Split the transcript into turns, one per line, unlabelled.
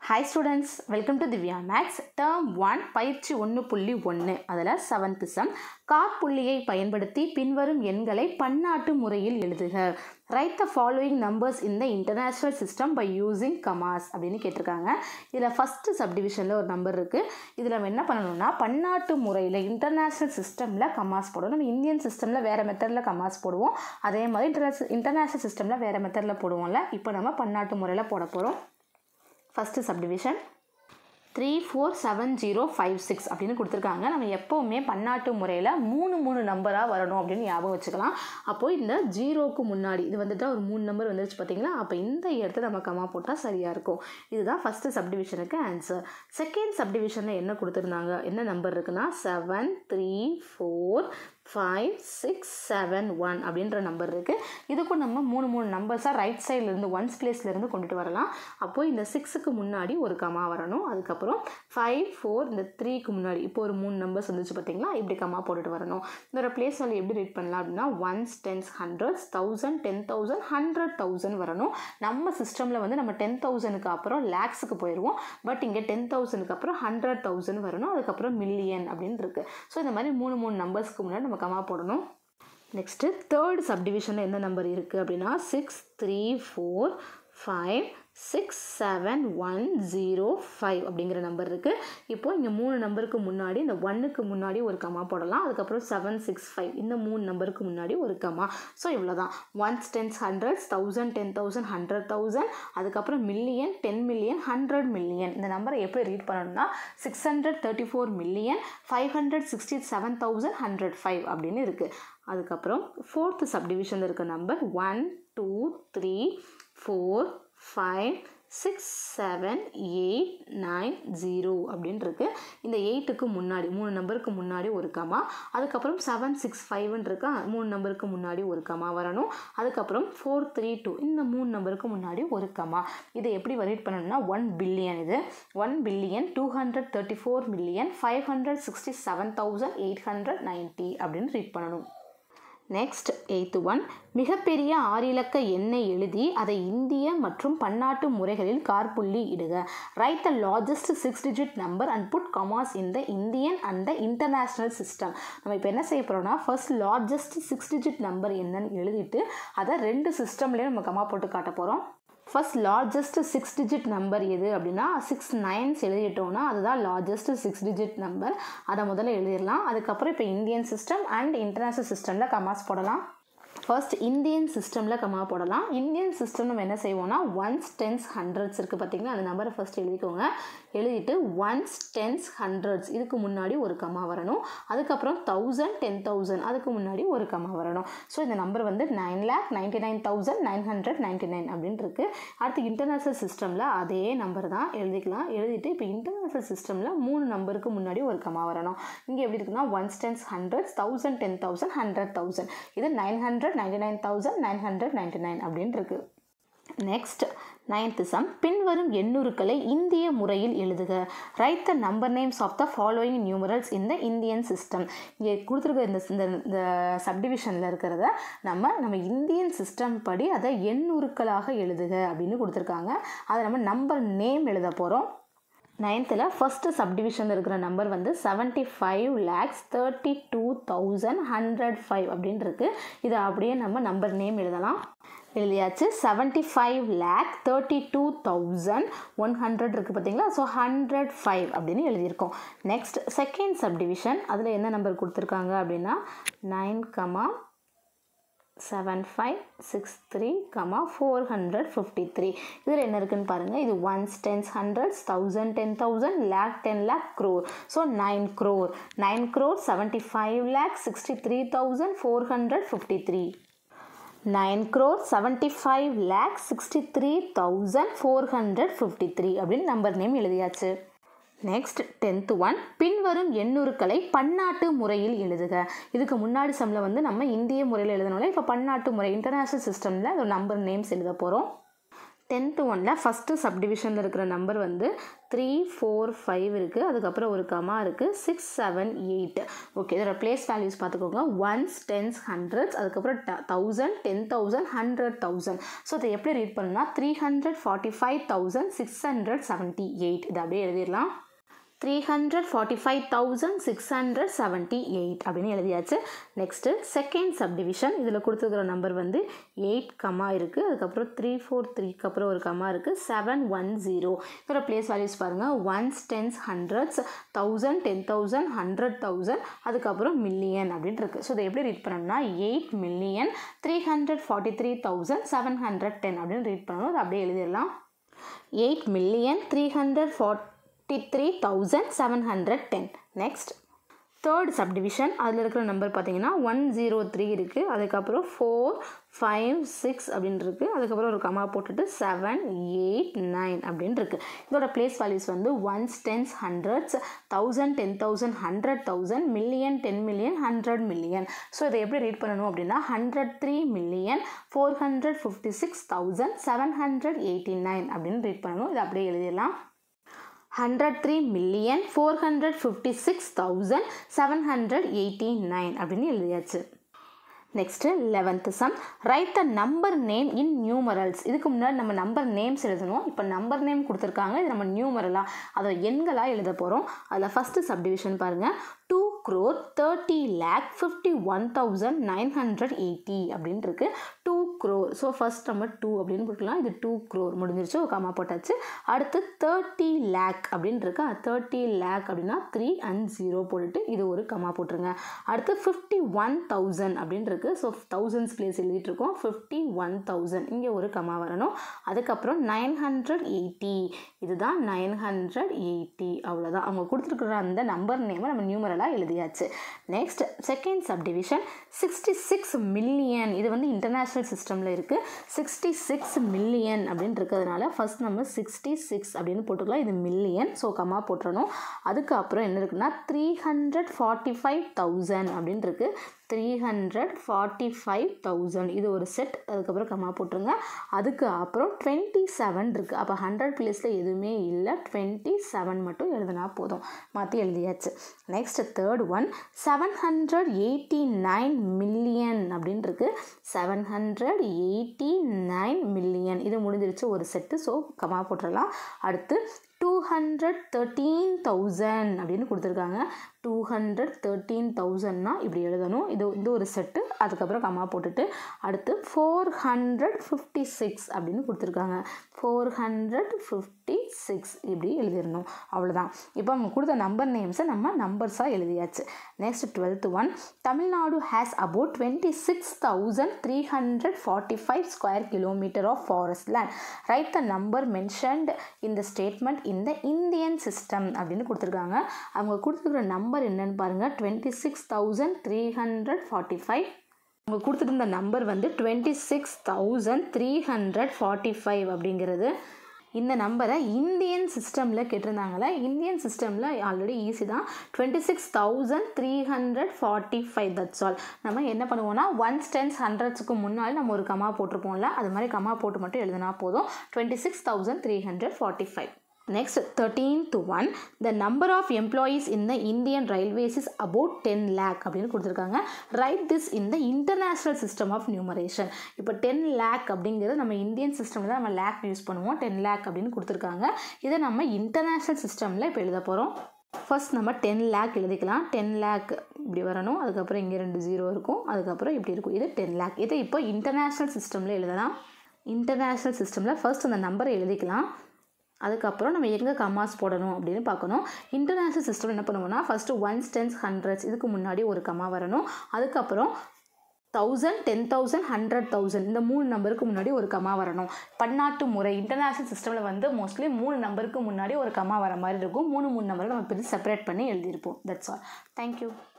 hi students welcome to Divya maths term one பயிற்சி ஒன்று புள்ளி ஒன்று அதில் செவன்த் சம் காப்புள்ளியை பயன்படுத்தி பின்வரும் எண்களை பன்னாட்டு முறையில் எழுதுக ரைட் த ஃபாலோயிங் நம்பர்ஸ் இந்த international system by using commas அப்படின்னு கேட்டிருக்காங்க இதில் ஃபஸ்ட்டு சப்டிவிஷனில் ஒரு நம்பர் இருக்குது இதில் நம்ம என்ன பண்ணணும்னா பன்னாட்டு முறையில் இன்டர்நேஷ்னல் சிஸ்டமில் கமாஸ் போடுவோம் நம்ம இந்தியன் சிஸ்டமில் வேறு மெத்தடில் கமாஸ் போடுவோம் அதே மாதிரி இன்டர்நேஷனல் இன்டர்நேஷ்னல் சிஸ்டமில் வேறு மெத்தடில் போடுவோம்ல இப்போ நம்ம பன்னாட்டு முறையில் போட போகிறோம் first subdivision three four seven zero five six அப்படின்னு கொடுத்துருக்காங்க நம்ம எப்போவுமே பன்னாட்டு முறையில் மூணு மூணு நம்பராக வரணும் அப்படின்னு ஞாபகம் வச்சுக்கலாம் அப்போது இந்த ஜீரோக்கு முன்னாடி இது வந்துட்டு ஒரு மூணு நம்பர் வந்துருச்சு பார்த்தீங்களா அப்போ இந்த இடத்த நம்ம கமா போட்டால் சரியாக இருக்கும் இதுதான் ஃபஸ்ட்டு சப்டிவிஷனுக்கு ஆன்சர் செகண்ட் சப்டிவிஷனில் என்ன கொடுத்துருந்தாங்க என்ன நம்பர் இருக்குன்னா seven three four five six seven one அப்படின்ற நம்பர் இருக்குது இதுக்கும் நம்ம மூணு மூணு நம்பர்ஸாக ரைட் சைட்லேருந்து ஒன்ஸ் பிளேஸ்லேருந்து கொண்டுட்டு வரலாம் அப்போது இந்த சிக்ஸுக்கு முன்னாடி ஒரு கமா வரணும் அதுக்கப்புறம் ஃபைவ் ஃபோர் இந்த த்ரீக்கு முன்னாடி இப்போ ஒரு மூணு நம்பர்ஸ் வந்துச்சு பார்த்தீங்களா இப்படி கமா போட்டுட்டு வரணும் இதோட பிளேஸ் வேல்யூ எப்படி ரீட் பண்ணலாம் அப்படின்னா ones tens hundreds thousand ten thousand hundred thousand வரணும் நம்ம சிஸ்டமில் வந்து நம்ம டென் தௌசண்ட்க்கு அப்புறம் லேக்ஸுக்கு போயிடுவோம் பட் இங்கே டென் தௌசண்ட்க்கு அப்புறம் ஹண்ட்ரட் தௌசண்ட் வரணும் அதுக்கப்புறம் மில்லியன் அப்படின்னு இருக்குது ஸோ இந்த மாதிரி மூணு மூணு நம்பர்ஸ்க்கு முன்னாடி நம்ம கமா போடணும் நெக்ஸ்ட்டு தேர்ட் சப்டிவிஷனில் எந்த நம்பர் இருக்குது அப்படின்னா six three four five six seven one zero five அப்படிங்கிற நம்பர் இருக்குது இப்போது இங்கே மூணு நம்பருக்கு முன்னாடி இந்த ஒன்னுக்கு முன்னாடி ஒரு கமா போடலாம் அதுக்கப்புறம் செவன் சிக்ஸ் ஃபைவ் இந்த மூணு நம்பருக்கு முன்னாடி ஒரு கமா ஸோ இவ்வளோ தான் ones tens hundreds thousand ten thousand hundred thousand அதுக்கப்புறம் million ten million hundred million இந்த நம்பரை எப்படி ரீட் பண்ணணும்னா six hundred thirty four million five hundred sixty seven thousand hundred five அப்படின்னு இருக்குது அதுக்கப்புறம் ஃபோர்த்து சப்டிவிஷனில் இருக்க number one two three four five six seven eight nine zero அப்படின்னு இருக்கு இந்த எயிட்டுக்கு முன்னாடி மூணு நம்பருக்கு முன்னாடி ஒரு கமா அதுக்கப்புறம் செவன் சிக்ஸ் ஃபைவ்னு இருக்கா மூணு நம்பருக்கு முன்னாடி ஒரு கமா வரணும் அதுக்கப்புறம் ஃபோர் த்ரீ டூ இந்த மூணு நம்பருக்கு முன்னாடி ஒரு கமா இதை எப்படி ரீட் பண்ணணும்னா ஒன் பில்லியன் இது one billion two hundred thirty four million five hundred sixty seven thousand eight hundred ninety அப்படின்னு ரீட் பண்ணணும் நெக்ஸ்ட் எய்த்து ஒன் மிகப்பெரிய ஆறிலக்க எண்ணை எழுதி அதை இந்திய மற்றும் பன்னாட்டு முறைகளில் கார்புள்ளி இடுக write the largest six digit number and put commas in the Indian and the international system நம்ம இப்போ என்ன செய்ய போகிறோம்னா first largest six digit number என்னன்னு எழுதிட்டு அதை ரெண்டு சிஸ்டம்லேயும் நம்ம கமா போட்டு காட்ட போகிறோம் first largest six digit number எது அப்படின்னா சிக்ஸ் நைன்ஸ் எழுதிட்டோம்னா அதுதான் லார்ஜஸ்ட் சிக்ஸ் டிஜிட் நம்பர் அதை முதல்ல எழுதிடலாம் அதுக்கப்புறம் இப்போ இந்தியன் சிஸ்டம் அண்ட் இன்டர்நேஷ்னல் சிஸ்டமில் கமாஸ் போடலாம் ஃபர்ஸ்ட் இந்தியன் சிஸ்டமில் கமா போடலாம் இந்தியன் சிஸ்டம் நம்ம என்ன செய்வோம்னா ஒன்ஸ் டென்ஸ் ஹண்ட்ரட்ஸ் இருக்குது பார்த்தீங்கன்னா அந்த நம்பரை ஃபஸ்ட் எழுதிக்கோங்க எழுதிட்டு ஒன்ஸ் டென்ஸ் ஹண்ட்ரட்ஸ் இதுக்கு முன்னாடி ஒரு கமா வரணும் அதுக்கப்புறம் தௌசண்ட் டென் தௌசண்ட் அதுக்கு முன்னாடி ஒரு கமா வரணும் ஸோ இந்த நம்பர் வந்து nine lakh ninety nine thousand nine hundred ninety nine அப்படின்னு இருக்குது அடுத்து இன்டர்நேஷ்னல் சிஸ்டமில் அதே நம்பர் தான் எழுதிக்கலாம் எழுதிட்டு இப்போ இன்டர்நேஷ்னல் சிஸ்டமில் மூணு நம்பருக்கு முன்னாடி ஒரு கமா வரணும் இங்கே எப்படி இருக்குன்னா ones tens hundreds thousand ten thousand hundred thousand இது nine hundred ninety nine thousand nine hundred ninety nine அப்படின்னு இருக்கு நெக்ஸ்ட் நைன்த்து சம் பின்வரும் எண்ணூறுக்களை இந்திய முறையில் எழுதுக write the number names of the following numerals in the Indian system இங்கே கொடுத்துருக்க இந்த இந்த இந்த சப்டிவிஷனில் இருக்கிறத நம்ம நம்ம இந்தியன் சிஸ்டம் படி அதை எண்ணூறுக்களாக எழுதுக அப்படின்னு கொடுத்துருக்காங்க அதை நம்ம நம்பர் நேம் எழுத போகிறோம் நைன்த்தில் ஃபஸ்ட்டு சப்டிவிஷனில் இருக்கிற நம்பர் வந்து seventy five lakhs thirty two thousand hundred five அப்படின்னு இருக்குது இதை அப்படியே நம்ம நம்பர் நேம் எழுதலாம் எழுதியாச்சு seventy five lakh thirty two thousand one hundred இருக்குது பார்த்தீங்களா ஸோ ஹண்ட்ரட் ஃபைவ் அப்படின்னு எழுதியிருக்கோம் நெக்ஸ்ட் செகண்ட் சப்டிவிஷன் அதில் என்ன நம்பர் கொடுத்துருக்காங்க அப்படின்னா nine comma seven five six three comma four hundred fifty three இதில் என்ன இருக்குன்னு பாருங்கள் இது ones tens hundreds thousand ten thousand lakh ten lakh crore so nine crore nine crore seventy five lakh sixty three thousand four hundred fifty three nine crore seventy five lakh sixty three thousand four hundred fifty three அப்படின்னு number name எழுதியாச்சு next tenth one பின்வரும் எண்ணூறுக்களை பன்னாட்டு முறையில் எழுதுக இதுக்கு முன்னாடி சம்மில் வந்து நம்ம இந்திய முறையில் எழுதணும்ல இப்போ பன்னாட்டு முறை இன்டர்நேஷ்னல் சிஸ்டமில் ஒரு நம்பர் நேம்ஸ் எழுத போகிறோம் டென்த்து ஒனில் ஃபஸ்ட்டு சப்டிவிஷனில் இருக்கிற நம்பர் வந்து த்ரீ ஃபோர் ஃபைவ் இருக்குது அதுக்கப்புறம் ஒரு கமா இருக்குது சிக்ஸ் செவன் எயிட் ஓகே இதோட பிளேஸ் வேல்யூஸ் பார்த்துக்கோங்க ஒன்ஸ் டென்ஸ் ஹண்ட்ரட்ஸ் அதுக்கப்புறம் thousand ten thousand hundred thousand so இதை எப்படி ரீட் பண்ணணும்னா three hundred forty five thousand six hundred seventy eight இது அப்படியே எழுதிடலாம் three hundred forty five thousand six hundred seventy eight அப்படின்னு எழுதியாச்சு நெக்ஸ்ட்டு செகண்ட் சப்டிவிஷன் இதில் கொடுத்துருக்குற நம்பர் வந்து எயிட் கமா இருக்குது அதுக்கப்புறம் த்ரீ ஃபோர் த்ரீக்கு அப்புறம் ஒரு கமா இருக்குது செவன் ஒன் ஜீரோ இதோட பிளேஸ் வேல்யூஸ் பாருங்கள் ones tens hundreds thousand ten thousand hundred thousand அதுக்கப்புறம் மில்லியன் அப்படின்னு இருக்குது ஸோ இதை எப்படி ரீட் பண்ணணும்னா eight million three hundred forty three thousand seven hundred ten அப்படின்னு ரீட் பண்ணணும் அதை அப்படியே எழுதிடலாம் eight million three hundred forty fifty three thousand seven hundred ten next third subdivision அதில் இருக்கிற நம்பர் பார்த்தீங்கன்னா ஒன் ஜீரோ த்ரீ இருக்குது அதுக்கப்புறம் ஃபோர் ஃபைவ் சிக்ஸ் அப்படின்னு இருக்குது அதுக்கப்புறம் ஒரு கமா போட்டுட்டு செவன் எயிட் நைன் அப்படின்னு இருக்குது இதோட பிளேஸ் வேல்யூஸ் வந்து ones tens hundreds thousand ten thousand hundred thousand million ten million hundred million so இதை எப்படி ரீட் பண்ணணும் அப்படின்னா hundred three million four hundred fifty six thousand seven hundred eighty nine அப்படின்னு read பண்ணணும் இதை அப்படியே எழுதிடலாம் hundred three million four hundred fifty six thousand seven hundred eighty nine அப்படின்னு எழுதியாச்சு next eleventh sum write the number name in numerals இதுக்கு முன்னாடி நம்ம நம்பர் நேம்ஸ் எழுதணும் இப்போ நம்பர் நேம் கொடுத்துருக்காங்க இது நம்ம நியூமரலாக அதை எண்களாக எழுத போகிறோம் அதில் ஃபஸ்ட்டு சப்டிவிஷன் பாருங்கள் two crore thirty lakh fifty one thousand nine hundred eighty அப்படின்னு இருக்கு டூ க்ரோர் ஸோ ஃபஸ்ட் நம்ம டூ அப்படின்னு போட்டுக்கலாம் இது டூ க்ரோர் முடிஞ்சிருச்சு ஒரு கமா போட்டாச்சு அடுத்து தேர்ட்டி லேக் அப்படின்னு இருக்கு தேர்ட்டி லேக் அப்படின்னா த்ரீ அண்ட் ஜீரோ போட்டுட்டு இது ஒரு கமா போட்டுருங்க அடுத்து ஃபிஃப்டி ஒன் தௌசண்ட் அப்படின்னு இருக்கு ஸோ தௌசண்ட்ஸ் பிளேஸ் எழுதிட்டு இருக்கோம் ஃபிஃப்டி ஒன் தௌசண்ட் இங்கே ஒரு கமா வரணும் அதுக்கப்புறம் நைன் ஹண்ட்ரட் எயிட்டி இதுதான் நைன் ஹண்ட்ரட் எயிட்டி அவ்வளோதான் அவங்க கொடுத்துருக்குற அந்த நம்பர் நேமை நம்ம நியூமரலாக எழுதியாச்சு next second subdivision sixty six million இது வந்து இன்டர்நேஷ்னல் சிஸ்டமில் இருக்குது சிக்ஸ்டி சிக்ஸ் மில்லியன் அப்படின்னு இருக்கிறதுனால ஃபஸ்ட் நம்ம சிக்ஸ்டி சிக்ஸ் அப்படின்னு போட்டுக்கலாம் இது மில்லியன் ஸோ கமா போட்டுறணும் அதுக்கப்புறம் என்ன இருக்குன்னா three hundred forty five thousand அப்படின்னு இருக்குது three hundred forty five thousand இது ஒரு செட் அதுக்கப்புறம் கமா போட்டுருங்க அதுக்கு அப்புறம் டுவெண்ட்டி செவன் இருக்குது அப்போ ஹண்ட்ரட் பிளேஸில் எதுவுமே இல்லை டுவெண்ட்டி செவன் மட்டும் எழுதினா போதும் மாற்றி எழுதியாச்சு next third one seven hundred eighty nine million அப்படின்னு இருக்கு seven hundred eighty nine million இது முடிஞ்சிருச்சு ஒரு செட்டு ஸோ கமா போட்டுடலாம் அடுத்து டூ ஹண்ட்ரட் தேர்ட்டீன் தௌசண்ட் அப்படின்னு கொடுத்துருக்காங்க டூ ஹண்ட்ரட் தேர்ட்டீன் தௌசண்ட்னா இப்படி எழுதணும் இது இது ஒரு செட்டு அதுக்கப்புறம் கம்மா போட்டுட்டு அடுத்து ஃபோர் ஹண்ட்ரட் ஃபிஃப்டி சிக்ஸ் அப்படின்னு கொடுத்துருக்காங்க ஃபோர் ஹண்ட்ரட் ஃபிஃப்டி சிக்ஸ் இப்படி எழுதிடணும் அவ்வளோதான் இப்போ அவங்க கொடுத்த நம்பர் நேம்ஸை நம்ம நம்பர்ஸாக எழுதியாச்சு next twelfth one Tamil Nadu has about twenty six thousand three hundred forty five square kilometre of forest land write the number mentioned இந்த ஸ்டேட்மெண்ட் இந்த இந்தியன் சிஸ்டம் அப்படின்னு கொடுத்துருக்காங்க அவங்க கொடுத்துருக்குற நம்பர் என்னன்னு பாருங்கள் twenty six thousand three hundred forty five அவங்க கொடுத்துருந்த நம்பர் வந்து twenty six thousand three hundred forty five அப்படிங்கிறது இந்த நம்பரை இந்தியன் சிஸ்டமில் கேட்டிருந்தாங்களே இந்தியன் சிஸ்டமில் ஆல்ரெடி ஈஸி தான் twenty six thousand three hundred forty five that's all நம்ம என்ன பண்ணுவோம்னா ஒன்ஸ் டென்ஸ் ஹண்ட்ரட்ஸுக்கு முன்னாடி நம்ம ஒரு கமா போட்டிருப்போம்ல அது மாதிரி கமா போட்டு மட்டும் எழுதினா போதும் twenty six thousand three hundred forty five next thirteenth one the number of employees in the Indian railways is about ten lakh அப்படின்னு கொடுத்துருக்காங்க write this in the international system of numeration இப்போ ten lakh அப்படிங்கிறது நம்ம Indian சிஸ்டமில் தான் நம்ம lakh use பண்ணுவோம் ten lakh அப்படின்னு கொடுத்துருக்காங்க இதை நம்ம இன்டர்நேஷ்னல் சிஸ்டமில் இப்போ எழுத போகிறோம் ஃபர்ஸ்ட் நம்ம டென் லேக் எழுதிக்கலாம் டென் லேக் இப்படி வரணும் அதுக்கப்புறம் இங்கே ரெண்டு ஜீரோ இருக்கும் அதுக்கப்புறம் இப்படி இருக்கும் இது டென் லேக் இதை இப்போ இன்டர்நேஷ்னல் சிஸ்டமில் எழுதலாம் இன்டர்நேஷ்னல் சிஸ்டமில் ஃபர்ஸ்ட் அந்த நம்பரை எழுதிக்கலாம் அதுக்கப்புறம் நம்ம எங்கே கமாஸ் போடணும் அப்படின்னு பார்க்கணும் இன்டர்நேஷ்னல் சிஸ்டம் என்ன பண்ணுவோம்னா ஃபஸ்ட்டு ஒன்ஸ் டென்ஸ் ஹண்ட்ரட்ஸ் இதுக்கு முன்னாடி ஒரு கமா வரணும் அதுக்கப்புறம் thousand ten thousand hundred thousand இந்த மூணு நம்பருக்கு முன்னாடி ஒரு கமா வரணும் பன்னாட்டு முறை இன்டர்நேஷ்னல் சிஸ்டமில் வந்து மோஸ்ட்லி மூணு நம்பருக்கு முன்னாடி ஒரு கமா வர மாதிரி இருக்கும் மூணு மூணு நம்பரை நம்ம பிரித்து செப்பரேட் பண்ணி எழுதியிருப்போம் தட்ஸ் ஆல் தேங்க்யூ